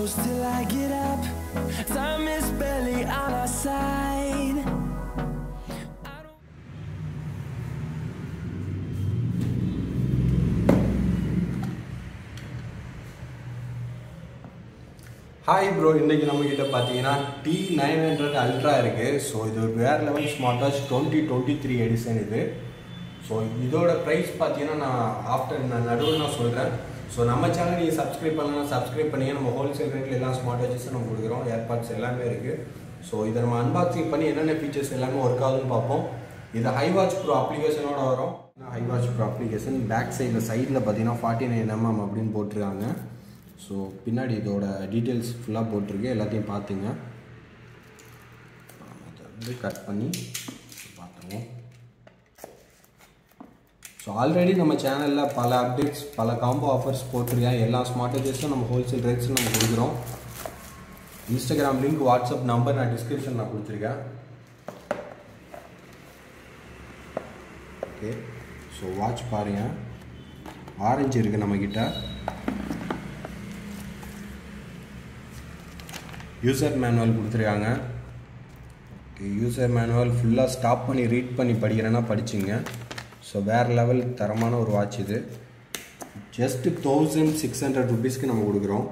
close till I get up. Time is barely on our side. Hi bro இன்றைக்கி நம்மக்கிட்ட பார்த்தீங்கன்னா T nine hundred ultra இருக்குது so இது ஒரு வேறு level smart watch twenty twenty three edition இது so இதோட ப்ரைஸ் பார்த்தீங்கன்னா நான் ஆஃப்டர் நான் நடுவில் நான் சொல்கிறேன் ஸோ நம்ம சேனல் நீங்கள் சப்ஸ்கிரைப் பண்ணலாம் சப்ஸ்கிரைப் பண்ணி நம்ம ஹோல்சேல் ரேட்டில் எல்லா ஸ்மார்ட் வாட்சஸும் நம்ம கொடுக்குறோம் ஏர்பாட்ஸ் எல்லாமே இருக்குது ஸோ இதை நம்ம அன்பாக்சிங் பண்ணி என்னென்ன ஃபீச்சர்ஸ் எல்லாமே ஒர்க் ஆகுதுன்னு பார்ப்போம் இது ஹை வாட்ச் ப்ரோ அப்ளிகேஷனோட வரும் Hi watch pro application back சைடில் சைடில் பார்த்தீங்கன்னா ஃபார்ட்டி நைன் எம்எம் அப்படின்னு போட்டிருக்காங்க ஸோ பின்னாடி இதோட டீட்டெயில்ஸ் ஃபுல்லாக போட்டிருக்கு எல்லாத்தையும் பார்த்துங்க அதை வந்து கட் பண்ணி பார்த்துருவோம் ஸோ ஆல்ரெடி நம்ம சேனலில் பல அப்டேட்ஸ் பல காம்போ ஆஃபர்ஸ் போட்டிருக்கேன் எல்லா ஸ்மார்ட் வாட்சஸும் நம்ம ஹோல்சேல் ரேட்ஸும் நம்ம கொடுக்குறோம் இன்ஸ்டாகிராம் லிங்க் வாட்ஸ்அப் நம்பர் நான் டிஸ்கிரிப்ஷன் நான் கொடுத்துருக்கேன் ஓகே ஸோ வாட்ச் பாருங்கள் ஆரஞ்சு இருக்குது நம்மக்கிட்ட யூசர் மேனுவல் கொடுத்துருக்காங்க ஓகே யூசர் மேனுவல் ஃபுல்லாக ஸ்டாப் பண்ணி ரீட் பண்ணி படிக்கிறேன்னா படிச்சுங்க ஸோ வேறு லெவல் தரமான ஒரு வாட்ச் இது ஜஸ்ட் தௌசண்ட் சிக்ஸ் ஹண்ட்ரட் ருபீஸ்க்கு நம்ம கொடுக்குறோம்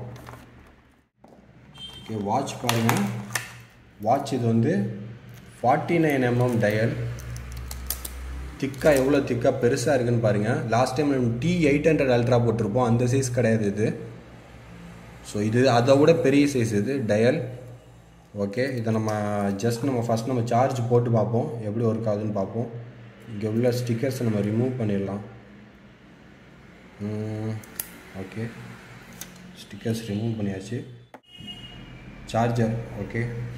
ஓகே வாட்ச் பாருங்கள் வாட்ச் இது வந்து ஃபார்ட்டி நைன் எம்எம் டயல் திக்காக எவ்வளோ திக்காக பெருசாக இருக்குன்னு பாருங்கள் லாஸ்ட் டைம் நம்ம டி எயிட் ஹண்ட்ரட் அல்ட்ரா போட்டிருப்போம் அந்த சைஸ் கிடையாது இது ஸோ இது அதை விட பெரிய சைஸ் இது டயல் ஓகே இதை நம்ம ஜஸ்ட் நம்ம ஃபஸ்ட் நம்ம சார்ஜ் போட்டு பார்ப்போம் எப்படி ஒர்க் ஆகுதுன்னு பார்ப்போம் இங்கே உள்ள ஸ்டிக்கர்ஸை நம்ம ரிமூவ் பண்ணிடலாம் ஓகே ஸ்டிக்கர்ஸ் ரிமூவ் பண்ணியாச்சு சார்ஜர் ஓகே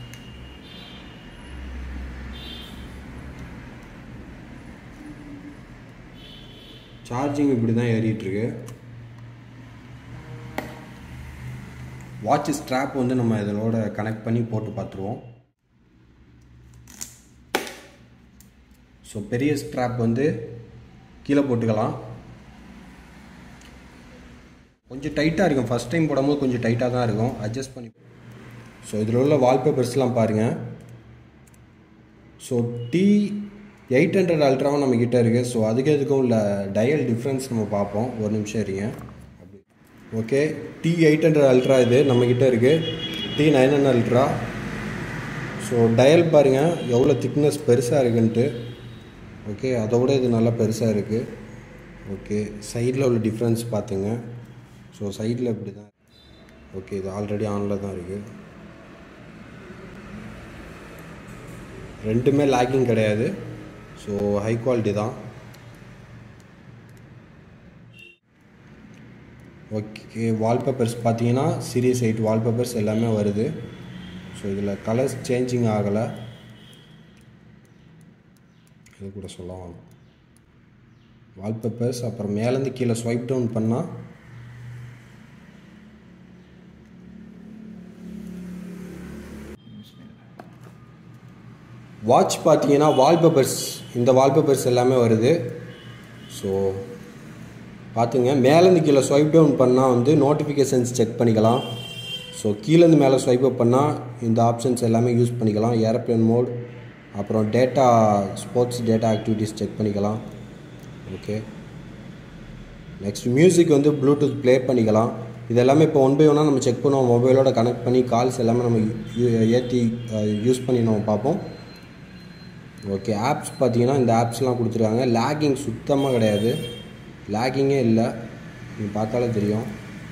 சார்ஜிங் இப்படி தான் ஏறிட்டுருக்கு வாட்ச் ஸ்ட்ராப் வந்து நம்ம இதோட கனெக்ட் பண்ணி போட்டு பார்த்துருவோம் ஸோ பெரிய ஸ்ட்ராப் வந்து கீழே போட்டுக்கலாம் கொஞ்சம் டைட்டாக இருக்கும் ஃபஸ்ட் டைம் போடும்போது கொஞ்சம் டைட்டாக தான் இருக்கும் அட்ஜஸ்ட் பண்ணி ஸோ இதில் உள்ள வால்பேப்பர்ஸ்லாம் பாருங்கள் ஸோ டி எயிட் ஹண்ட்ரட் அல்ட்ராவும் நம்மக்கிட்ட இருக்குது ஸோ அதுக்கு எதுக்கும் உள்ள டயல் டிஃப்ரென்ஸ் நம்ம பார்ப்போம் ஒரு நிமிஷம் இருங்க okay T eight hundred ultra இது நம்மக்கிட்ட இருக்குது T nine hundred ultra so dial பாருங்கள் எவ்வளோ திக்னஸ் பெருசாக இருக்குன்ட்டு ஓகே அதை விட இது நல்லா பெருசாக இருக்குது ஓகே சைடில் உள்ள டிஃப்ரென்ஸ் பார்த்துங்க ஸோ சைடில் இப்படி தான் ஓகே இது ஆல்ரெடி ஆனில் தான் இருக்குது ரெண்டுமே லேக்கிங் கிடையாது ஸோ ஹை குவாலிட்டி தான் ஓகே வால்பேப்பர்ஸ் பார்த்தீங்கன்னா சீரியஸ் எயிட் வால்பேப்பர்ஸ் எல்லாமே வருது ஸோ இதில் கலர்ஸ் சேஞ்சிங் ஆகலை இது கூட சொல்லலாம் வால்பேப்பர்ஸ் அப்புறம் மேலேருந்து கீழே ஸ்வைப் டவுன் பண்ணால் வாட்ச் பார்த்தீங்கன்னா வால்பேப்பர்ஸ் இந்த வால்பேப்பர்ஸ் எல்லாமே வருது ஸோ பார்த்துங்க மேலேருந்து கீழே ஸ்வைப் டவுன் பண்ணால் வந்து நோட்டிஃபிகேஷன்ஸ் செக் பண்ணிக்கலாம் ஸோ கீழேருந்து மேலே ஸ்வைப் அப் பண்ணால் இந்த ஆப்ஷன்ஸ் எல்லாமே யூஸ் பண்ணிக்கலாம் ஏரோப்ளேன் மோட் அப்புறம் data sports data activities check பண்ணிக்கலாம் ஓகே நெக்ஸ்ட் மியூசிக் வந்து ப்ளூடூத் ப்ளே பண்ணிக்கலாம் இது எல்லாமே இப்போ ஒன் பை ஒன்னாக நம்ம செக் பண்ணுவோம் மொபைலோட கனெக்ட் பண்ணி கால்ஸ் எல்லாமே நம்ம ஏற்றி யூஸ் பண்ணி நம்ம பார்ப்போம் ஓகே ஆப்ஸ் பார்த்தீங்கன்னா இந்த ஆப்ஸ்லாம் கொடுத்துருக்காங்க லேக்கிங் சுத்தமாக கிடையாது லேக்கிங்கே இல்லை நீங்கள் பார்த்தாலே தெரியும்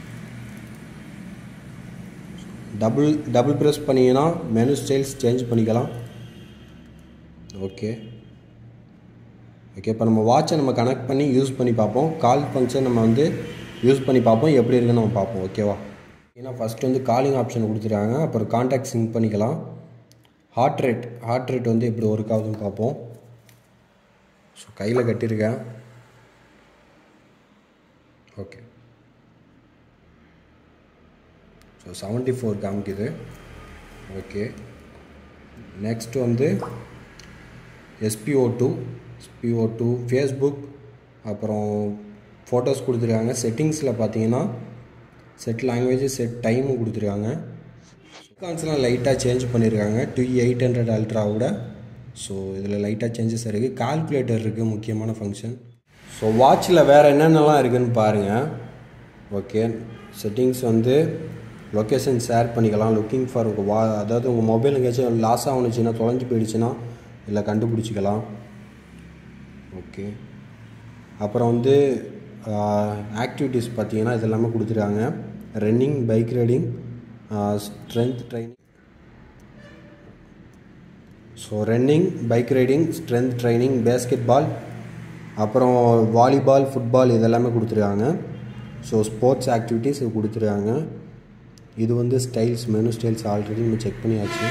டபுள் டபுள் ப்ரெஸ் பண்ணிங்கன்னா மெனு ஸ்டைல்ஸ் சேஞ்ச் பண்ணிக்கலாம் ஓகே ஓகே இப்போ நம்ம வாட்சை நம்ம கனெக்ட் பண்ணி யூஸ் பண்ணி பார்ப்போம் கால் ஃபங்க்ஷன் நம்ம வந்து யூஸ் பண்ணி பார்ப்போம் எப்படி இருக்குன்னு நம்ம பார்ப்போம் ஓகேவா ஏன்னா ஃபஸ்ட்டு வந்து காலிங் ஆப்ஷன் கொடுத்துருக்காங்க அப்புறம் கான்டாக்ட் சிங்க் பண்ணிக்கலாம் ஹார்ட் ரேட் ஹார்ட் ரேட் வந்து எப்படி ஒர்க் ஆகுதுன்னு பார்ப்போம் ஸோ கையில் கட்டியிருக்கேன் ஓகே ஸோ செவன்ட்டி ஃபோர் காமிக்குது ஓகே நெக்ஸ்ட் வந்து SPO two SPO two Facebook அப்புறம் ஃபோட்டோஸ் கொடுத்துருக்காங்க செட்டிங்ஸில் பார்த்தீங்கன்னா செட் லாங்குவேஜ் செட் டைமும் கொடுத்துருக்காங்க ஐகான்ஸ்லாம் லைட்டாக சேஞ்ச் பண்ணியிருக்காங்க டூ எயிட் ஹண்ட்ரட் அல்ட்ராவோட ஸோ இதில் லைட்டாக சேஞ்சஸ் இருக்குது கால்குலேட்டர் இருக்குது முக்கியமான ஃபங்க்ஷன் ஸோ வாட்சில் வேறு என்னென்னலாம் இருக்குதுன்னு பாருங்கள் ஓகே செட்டிங்ஸ் வந்து லொக்கேஷன் ஷேர் பண்ணிக்கலாம் லுக்கிங் ஃபார் உங்கள் வா அதாவது உங்கள் மொபைல் எங்கேயாச்சும் லாஸ் ஆகுனுச்சுன்னா தொலைஞ்சு போயிடுச்சுன்னா இல்லை கண்டுபிடிச்சிக்கலாம் ஓகே அப்புறம் வந்து ஆக்டிவிட்டீஸ் பார்த்தீங்கன்னா இது எல்லாமே கொடுத்துருக்காங்க running bike riding strength training so running bike riding strength training basketball அப்புறம் வாலிபால் ஃபுட்பால் இதெல்லாமே கொடுத்துருக்காங்க ஸோ ஸ்போர்ட்ஸ் ஆக்டிவிட்டீஸ் இது கொடுத்துருக்காங்க இது வந்து ஸ்டைல்ஸ் மெனு ஸ்டைல்ஸ் ஆல்ரெடி நம்ம செக் பண்ணியாச்சு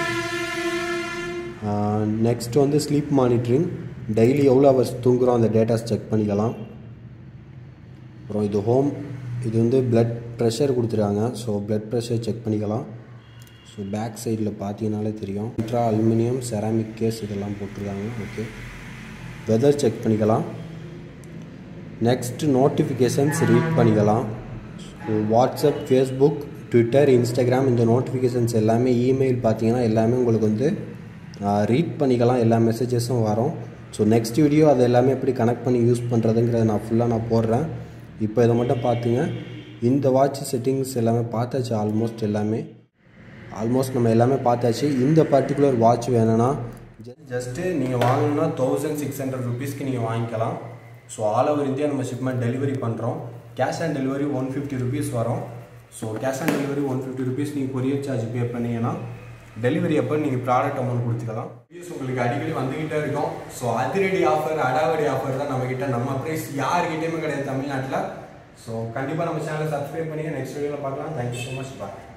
நெக்ஸ்ட் வந்து ஸ்லீப் மானிட்டரிங் டெய்லி எவ்வளோ ஹவர்ஸ் தூங்குறோம் அந்த டேட்டாஸ் செக் பண்ணிக்கலாம் அப்புறம் இது ஹோம் இது வந்து பிளட் ப்ரெஷர் கொடுத்துருக்காங்க ஸோ பிளட் ப்ரெஷர் செக் பண்ணிக்கலாம் ஸோ பேக் சைடில் பார்த்தீங்கனாலே தெரியும் இன்ட்ரா அலுமினியம் செராமிக் கேஸ் இதெல்லாம் போட்டிருக்காங்க ஓகே வெதர் செக் பண்ணிக்கலாம் நெக்ஸ்ட் நோட்டிஃபிகேஷன்ஸ் ரீட் பண்ணிக்கலாம் so WhatsApp Facebook Twitter Instagram இந்த நோட்டிஃபிகேஷன்ஸ் எல்லாமே இமெயில் பார்த்தீங்கன்னா எல்லாமே உங்களுக்கு வந்து ரீட் பண்ணிக்கலாம் எல்லா மெசேஜஸும் வரும் ஸோ நெக்ஸ்ட் வீடியோ அது எல்லாமே எப்படி கனெக்ட் பண்ணி யூஸ் பண்ணுறதுங்கிறத நான் ஃபுல்லாக நான் போடுறேன் இப்போ இதை மட்டும் பார்த்துங்க இந்த வாட்ச் செட்டிங்ஸ் எல்லாமே பார்த்தாச்சு ஆல்மோஸ்ட் எல்லாமே ஆல்மோஸ்ட் நம்ம எல்லாமே பார்த்தாச்சு இந்த பர்டிகுலர் வாட்ச் வேணும்னா ஜஸ்ட்டு நீங்கள் வாங்கணும்னா தௌசண்ட் சிக்ஸ் ஹண்ட்ரட் ருபீஸ்க்கு நீங்கள் வாங்கிக்கலாம் ஸோ ஆல் ஓவர் இந்தியா நம்ம ஷிப்மெண்ட் டெலிவரி பண்ணுறோம் cash on delivery one fifty rupees வரும் so cash on delivery one fifty rupees நீங்கள் கொரியர் சார்ஜ் பே பண்ணீங்கன்னா டெலிவரி அப்போ நீங்கள் ப்ராடக்ட் அமௌண்ட் கொடுத்துக்கலாம் வீடியோஸ் உங்களுக்கு அடிக்கடி வந்துக்கிட்டே இருக்கும் ஸோ அதிரடி ஆஃபர் அடாவடி ஆஃபர் தான் நம்மக்கிட்ட நம்ம ப்ரைஸ் யாருக்கிட்டேயுமே கிடையாது தமிழ்நாட்டில் ஸோ கண்டிப்பாக நம்ம சேனலை சப்ஸ்கிரைப் பண்ணி நெக்ஸ்ட் வீடியோவில் பார்க்கலாம் தேங்க்யூ ஸோ மச் பாய்